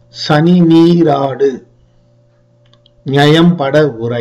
சனி நீராடு நியாயம்பட உரை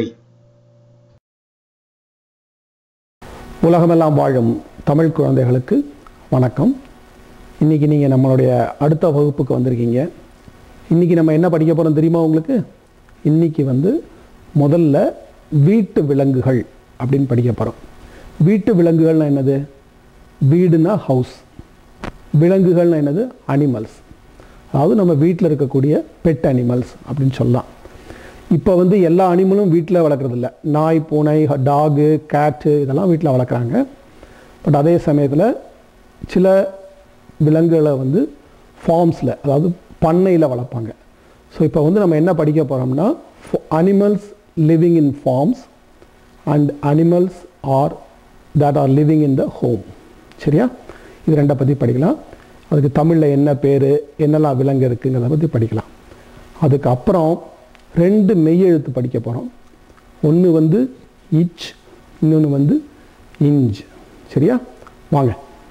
உலகமெல்லாம் வாழும் தமிழ் குழந்தைகளுக்கு வணக்கம் இன்றைக்கி நீங்கள் நம்மளுடைய அடுத்த வகுப்புக்கு வந்திருக்கீங்க இன்றைக்கி நம்ம என்ன படிக்க போகிறோம் தெரியுமா உங்களுக்கு இன்றைக்கி வந்து முதல்ல வீட்டு விலங்குகள் அப்படின்னு படிக்க போகிறோம் வீட்டு விலங்குகள்னா என்னது வீடுனா ஹவுஸ் விலங்குகள்னா என்னது அனிமல்ஸ் அதாவது நம்ம வீட்டில் இருக்கக்கூடிய பெட் அனிமல்ஸ் அப்படின்னு சொல்லலாம் இப்போ வந்து எல்லா அனிமலும் வீட்டில் வளர்க்குறதில்ல நாய் பூனை டாகு கேட்டு இதெல்லாம் வீட்டில் வளர்க்குறாங்க பட் அதே சமயத்தில் சில விலங்குகளை வந்து ஃபார்ம்ஸில் அதாவது பண்ணையில் வளர்ப்பாங்க ஸோ இப்போ வந்து நம்ம என்ன படிக்க போகிறோம்னா animals living in farms and animals are that are living in the home சரியா இது ரெண்டை பற்றி படிக்கலாம் அதுக்கு தமிழில் என்ன பேர் என்னெல்லாம் விலங்கு இருக்குங்கிறத பற்றி படிக்கலாம் அதுக்கப்புறம் ரெண்டு மெய்யெழுத்து படிக்க போகிறோம் ஒன்று வந்து இச் இன்னொன்று வந்து இஞ்ச் சரியா வாங்க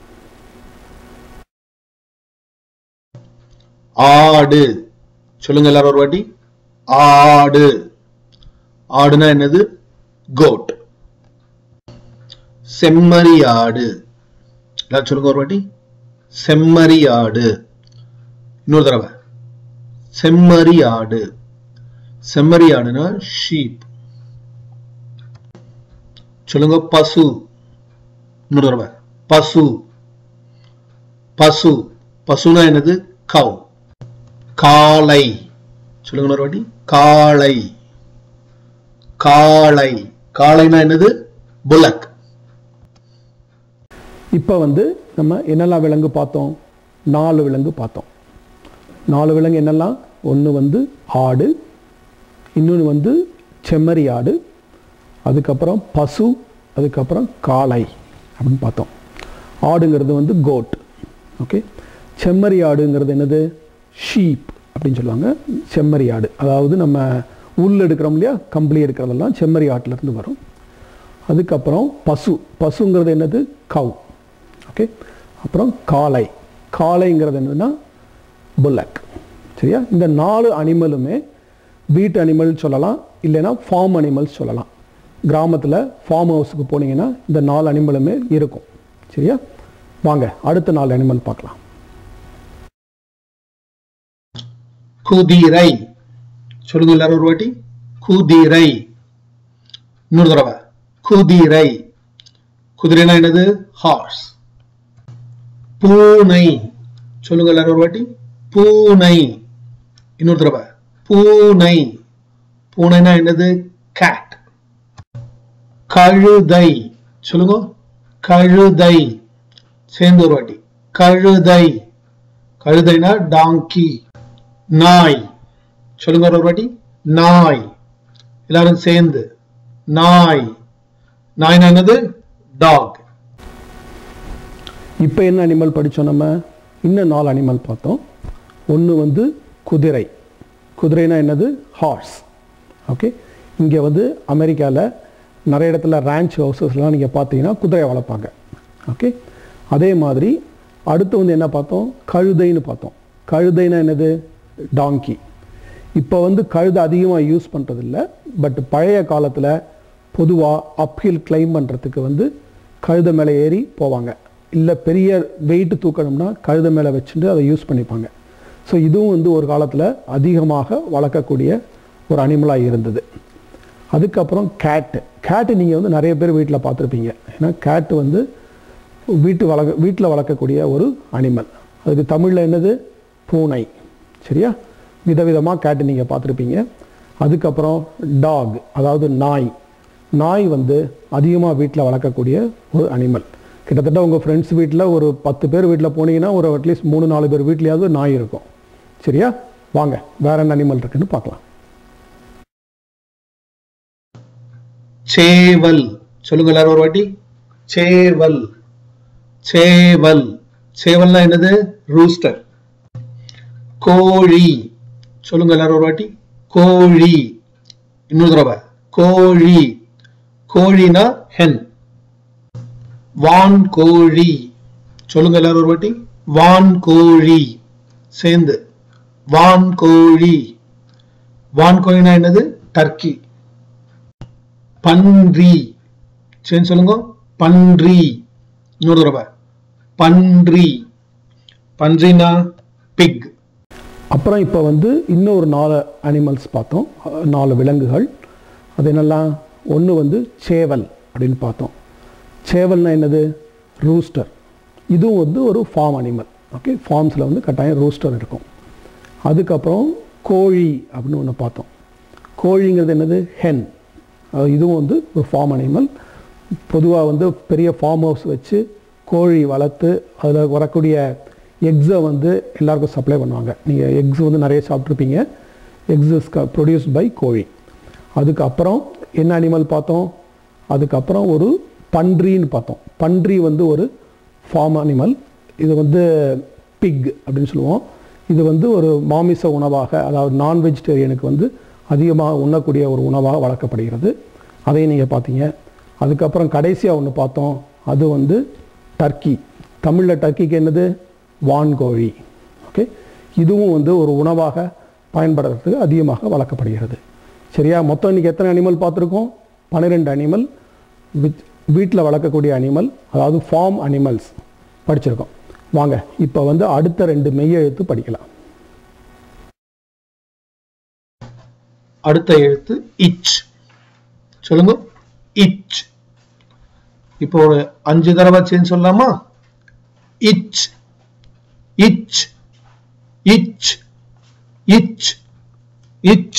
ஆடு சொல்லுங்க எல்லாரும் ஒரு வாட்டி ஆடு ஆடுனா என்னது கோட் செம்மறி ஆடு எல்லாரும் சொல்லுங்க ஒரு வாட்டி செம்மறி ஆடு இன்னொரு தடவை செம்மறி ஆடு செம்மறி ஆடுனா ஷீப் சொல்லுங்க பசு இன்னொரு தடவை பசு பசு பசுனா என்னது கவ் காளை சொல்லுங்க இன்னொரு வாட்டி காளை காளை காளைனா என்னது புலக் இப்போ வந்து நம்ம என்னெல்லாம் விலங்கு பார்த்தோம் நாலு விலங்கு பார்த்தோம் நாலு விலங்கு என்னெல்லாம் ஒன்று வந்து ஆடு இன்னொன்று வந்து செம்மறி ஆடு அதுக்கப்புறம் பசு அதுக்கப்புறம் காளை அப்படின்னு பார்த்தோம் ஆடுங்கிறது வந்து கோட் ஓகே செம்மறி ஆடுங்கிறது என்னது ஷீப் அப்படின்னு சொல்லுவாங்க செம்மறி ஆடு அதாவது நம்ம உள் எடுக்கிறோம் இல்லையா கம்பளி எடுக்கிறதெல்லாம் செம்மறி ஆட்டிலேருந்து வரும் அதுக்கப்புறம் பசு பசுங்கிறது என்னது கவ் ஓகே அப்புறம் காளை காளைங்கிறது என்னதுன்னா புல்லக் சரியா இந்த நாலு அனிமலுமே வீட்டு அனிமல் சொல்லலாம் இல்லைன்னா ஃபார்ம் அனிமல்ஸ் சொல்லலாம் கிராமத்தில் ஃபார்ம் ஹவுஸுக்கு போனீங்கன்னா இந்த நாலு அனிமலுமே இருக்கும் சரியா வாங்க அடுத்த நாலு அனிமல் பார்க்கலாம் குதிரை சொல்லுங்க எல்லாரும் ஒரு வாட்டி குதிரை இன்னொரு தடவை குதிரை குதிரைனா என்னது ஹார்ஸ் பூனை சொல்லுங்க எல்லாரும் ஒரு வாட்டி பூனை இன்னொரு தடவை பூனை பூனைனா என்னது கேட் கழுதை சொல்லுங்க கழுதை சேர்ந்து ஒரு வாட்டி கழுதை கழுதைனா டாங்கி நாய் சொல்லுங்க ஒரு வாட்டி நாய் எல்லாரும் சேர்ந்து நாய் நாய்னா என்னது டாக் இப்போ என்ன அனிமல் படித்தோம் நம்ம இன்னும் நாலு அனிமல் பார்த்தோம் ஒன்று வந்து குதிரை குதிரைனா என்னது ஹார்ஸ் ஓகே இங்கே வந்து அமெரிக்காவில் நிறைய இடத்துல ரேஞ்ச் ஹவுசஸ்லாம் நீங்கள் பார்த்தீங்கன்னா குதிரையை வளர்ப்பாங்க ஓகே அதே மாதிரி அடுத்து வந்து என்ன பார்த்தோம் கழுதைன்னு பார்த்தோம் கழுதைனா என்னது டாங்கி இப்போ வந்து கழுதை அதிகமாக யூஸ் பண்ணுறதில்ல பட் பழைய காலத்தில் பொதுவாக அப்ஹில் கிளைம் பண்ணுறதுக்கு வந்து கழுதை மேலே ஏறி போவாங்க இல்லை பெரிய வெயிட் தூக்கணும்னா கழுதை மேலே வச்சுட்டு அதை யூஸ் பண்ணிப்பாங்க ஸோ இதுவும் வந்து ஒரு காலத்தில் அதிகமாக வளர்க்கக்கூடிய ஒரு அனிமலாக இருந்தது அதுக்கப்புறம் கேட்டு கேட்டு நீங்கள் வந்து நிறைய பேர் வீட்டில் பார்த்துருப்பீங்க ஏன்னா கேட்டு வந்து வீட்டு வளர்க்க வீட்டில் வளர்க்கக்கூடிய ஒரு அனிமல் அதுக்கு தமிழில் என்னது பூனை சரியா விதவிதமாக கேட்டு நீங்கள் பார்த்துருப்பீங்க அதுக்கப்புறம் டாக் அதாவது நாய் நாய் வந்து அதிகமாக வீட்டில் வளர்க்கக்கூடிய ஒரு அனிமல் கிட்டத்தட்ட உங்கள் ஃப்ரெண்ட்ஸ் வீட்டில் ஒரு பத்து பேர் வீட்டில் போனீங்கன்னா ஒரு அட்லீஸ்ட் மூணு நாலு பேர் வீட்லேயாவது நாய் இருக்கும் சரியா வாங்க வேற என்ன அனிமல் இருக்குன்னு பார்க்கலாம் சேவல் சொல்லுங்க எல்லாரும் ஒரு வாட்டி சேவல் சேவல் சேவல்னா என்னது ரூஸ்டர் கோழி சொல்லுங்க எல்லாரும் ஒரு வாட்டி கோழி இன்னொரு தடவை கோழி கோழினா ஹென் வான் கோழி சொல்லுங்க எல்லாரும் ஒரு வாட்டி வான் கோழி சேர்ந்து வான்கோழி வான்கோழினா என்னது டர்க்கி பன்றி சரி சொல்லுங்க பன்றி இன்னொரு தடவை பன்றி பன்றினா பிக் அப்புறம் இப்போ வந்து இன்னொரு நாலு அனிமல்ஸ் பார்த்தோம் அஹ், நாலு விலங்குகள் அது என்னெல்லாம் ஒன்று வந்து சேவல் அப்படின்னு பார்த்தோம் சேவல்னா என்னது ரூஸ்டர் இதுவும் வந்து ஒரு ஃபார்ம் அனிமல் ஓகே ஃபார்ம்ஸில் வந்து கட்டாயம் ரூஸ்டர் இருக்கும் அதுக்கப்புறம் கோழி அப்படின்னு ஒன்று பார்த்தோம் கோழிங்கிறது என்னது ஹென் அஹ், இதுவும் வந்து ஒரு ஃபார்ம் அனிமல் பொதுவாக வந்து பெரிய ஃபார்ம் ஹவுஸ் வச்சு கோழி வளர்த்து அதில் வரக்கூடிய எக்ஸை வந்து எல்லாருக்கும் சப்ளை பண்ணுவாங்க நீங்கள் எக்ஸ் வந்து நிறைய சாப்பிட்ருப்பீங்க எக்ஸ் இஸ் ப்ரொடியூஸ்ட் பை கோழி அதுக்கப்புறம் என்ன அனிமல் பார்த்தோம் அதுக்கப்புறம் ஒரு பன்றின்னு பார்த்தோம் பன்றி வந்து ஒரு ஃபார்ம் அனிமல் இது வந்து பிக் அப்படின்னு சொல்லுவோம் இது வந்து ஒரு மாமிச உணவாக அதாவது நான் வெஜிடேரியனுக்கு வந்து அதிகமாக உண்ணக்கூடிய ஒரு உணவாக வளர்க்கப்படுகிறது அதையும் நீங்கள் பார்த்தீங்க அதுக்கப்புறம் கடைசியாக ஒன்று பார்த்தோம் அது வந்து டர்க்கி தமிழில் டர்க்கிக்கு என்னது வான்கோழி ஓகே இதுவும் வந்து ஒரு உணவாக பயன்படுறதுக்கு அதிகமாக வளர்க்கப்படுகிறது சரியா மொத்தம் இன்றைக்கி எத்தனை அனிமல் பார்த்துருக்கோம் பன்னிரெண்டு அனிமல் வித் வீட்டில் வளர்க்கக்கூடிய அனிமல் அதாவது ஃபார்ம் அனிமல்ஸ் படிச்சிருக்கோம் வாங்க இப்போ வந்து அடுத்த ரெண்டு மெய்யெழுத்து படிக்கலாம் அடுத்த எழுத்து இச் சொல்லுங்க இச் இப்போ ஒரு அஞ்சு தடவை சேர்ந்து சொல்லலாமா இச் இச் இச் இச் இச்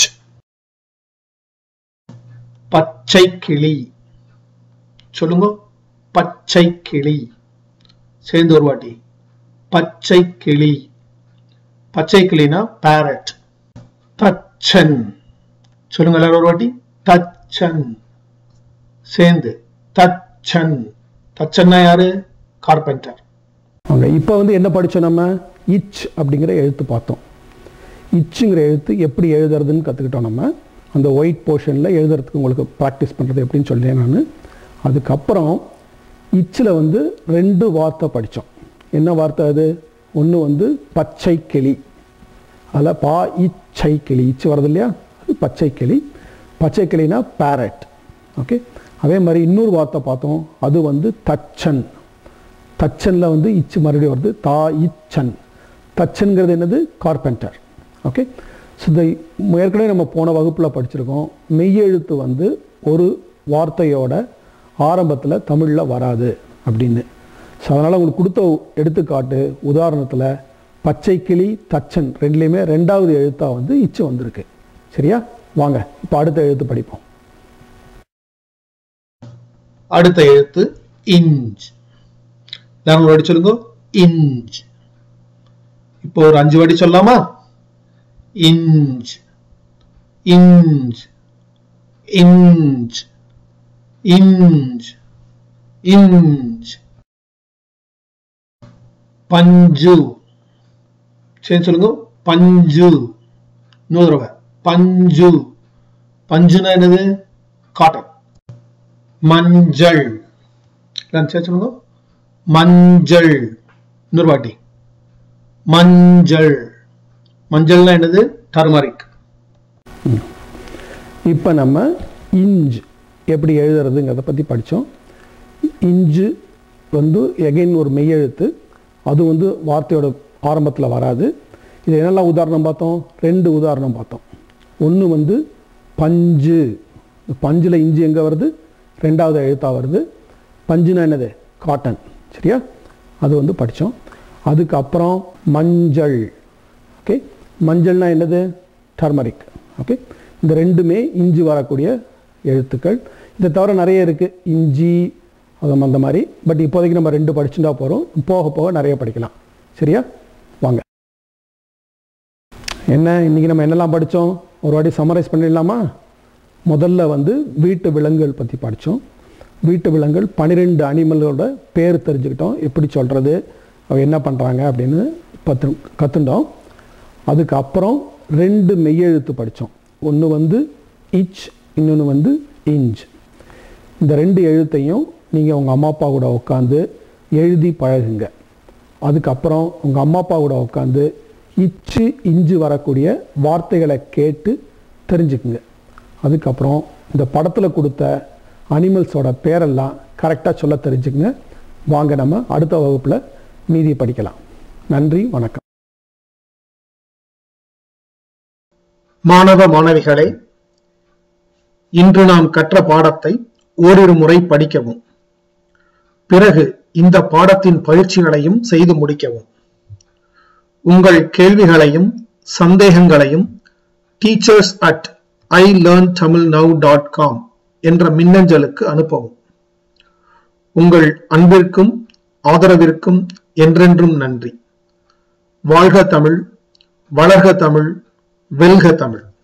பச்சை கிளி சொல்லுங்க பச்சை கிளி சேர்ந்து ஒரு வாட்டி பச்சை கிளி பச்சை கிளினா பேரட் தச்சன் சொல்லுங்க எல்லாரும் ஒரு வாட்டி தச்சன் சேர்ந்து தச்சன் தச்சன்னா யாரு கார்பெண்டர் வாங்க இப்போ வந்து என்ன படித்தோம் நம்ம இச் அப்படிங்கிற எழுத்து பார்த்தோம் இச்சுங்கிற எழுத்து எப்படி எழுதுறதுன்னு கற்றுக்கிட்டோம் நம்ம அந்த ஒயிட் போர்ஷனில் எழுதுறதுக்கு உங்களுக்கு ப்ராக்டிஸ் பண்ணுறது எப்படின்னு சொல்லிட்டேன் நான் அதுக்கப்புறம் இச்சில் வந்து ரெண்டு வார்த்தை படித்தோம் என்ன வார்த்தை அது ஒன்று வந்து பச்சை கிளி அதில் பா இச்சை கிளி இச்சு வருது இல்லையா அது பச்சை கிளி பச்சை கிளினா பேரட் ஓகே அதே மாதிரி இன்னொரு வார்த்தை பார்த்தோம் அது வந்து தச்சன் தச்சனில் வந்து இச்சு மறுபடியும் வருது தா இச்சன் தச்சன்கிறது என்னது கார்பெண்டர் ஓகே ஸோ இந்த ஏற்கனவே நம்ம போன வகுப்பில் படிச்சிருக்கோம் மெய்யெழுத்து வந்து ஒரு வார்த்தையோட ஆரம்பத்தில் தமிழில் வராது அப்படின்னு ஸோ அதனால் உங்களுக்கு கொடுத்த எடுத்துக்காட்டு உதாரணத்தில் பச்சை கிளி தச்சன் ரெண்டுலேயுமே ரெண்டாவது எழுத்தாக வந்து இச்சு வந்திருக்கு சரியா வாங்க இப்போ அடுத்த எழுத்து படிப்போம் அடுத்த எழுத்து இஞ்ச் எல்லாரும் ஒரு வாட்டி சொல்லுங்க இஞ்ச் இப்போ ஒரு அஞ்சு வாட்டி சொல்லலாமா inch inch inch inch inch பஞ்சு சரி சொல்லுங்க பஞ்சு இன்னொரு தடவை பஞ்சு பஞ்சுனா என்னது காட்டன் மஞ்சள் எல்லாம் சேர்த்து சொல்லுங்க மஞ்சள் இன்னொரு வாட்டி மஞ்சள் மஞ்சள்னா என்னது டர்மரிக் இப்போ நம்ம இஞ்ச் எப்படி எழுதுறதுங்கிறத பற்றி படித்தோம் இஞ்சு வந்து எகைன் ஒரு மெய்யெழுத்து அது வந்து வார்த்தையோட ஆரம்பத்தில் வராது இது என்னெல்லாம் உதாரணம் பார்த்தோம் ரெண்டு உதாரணம் பார்த்தோம் ஒன்று வந்து பஞ்சு பஞ்சில் இஞ்சி எங்கே வருது ரெண்டாவது எழுத்தாக வருது பஞ்சுனா என்னது காட்டன் சரியா அது வந்து படித்தோம் அதுக்கப்புறம் மஞ்சள் ஓகே மஞ்சள்னா என்னது டர்மரிக் ஓகே இந்த ரெண்டுமே இஞ்சி வரக்கூடிய எழுத்துக்கள் இதை தவிர நிறைய இருக்குது இஞ்சி அது அந்த மாதிரி பட் இப்போதைக்கு நம்ம ரெண்டு படிச்சுட்டா போகிறோம் போக போக நிறைய படிக்கலாம் சரியா வாங்க என்ன இன்றைக்கி நம்ம என்னெல்லாம் படித்தோம் ஒரு வாட்டி சம்மரைஸ் பண்ணிடலாமா முதல்ல வந்து வீட்டு விலங்குகள் பற்றி படித்தோம் வீட்டு விலங்குகள் பன்னிரெண்டு அனிமலோட பேர் தெரிஞ்சுக்கிட்டோம் எப்படி சொல்கிறது அவ என்ன பண்ணுறாங்க அப்படின்னு பத்து கற்றுண்டோம் அதுக்கப்புறம் ரெண்டு மெய்யெழுத்து படித்தோம் ஒன்று வந்து இச் இன்னொன்று வந்து இஞ்ச் இந்த ரெண்டு எழுத்தையும் நீங்கள் உங்கள் அம்மா அப்பா கூட உட்காந்து எழுதி பழகுங்க அதுக்கப்புறம் உங்கள் அம்மா அப்பா கூட உட்காந்து இச்சு இஞ்சு வரக்கூடிய வார்த்தைகளை கேட்டு தெரிஞ்சுக்குங்க அதுக்கப்புறம் இந்த படத்தில் கொடுத்த அனிமல்ஸோட பேரெல்லாம் கரெக்டாக சொல்ல தெரிஞ்சுக்குங்க வாங்க நம்ம அடுத்த வகுப்பில் மீதி படிக்கலாம் நன்றி வணக்கம் மாணவ மாணவிகளே இன்று நாம் கற்ற பாடத்தை ஓரிரு முறை படிக்கவும் பிறகு இந்த பாடத்தின் பயிற்சிகளையும் செய்து முடிக்கவும் உங்கள் கேள்விகளையும் சந்தேகங்களையும் teachers at I learn Tamil now dot com என்ற மின்னஞ்சலுக்கு அனுப்பவும் உங்கள் அன்பிற்கும் ஆதரவிற்கும் என்றென்றும் நன்றி வாழ்க தமிழ் வளர்க தமிழ் வெல்க தமிழ்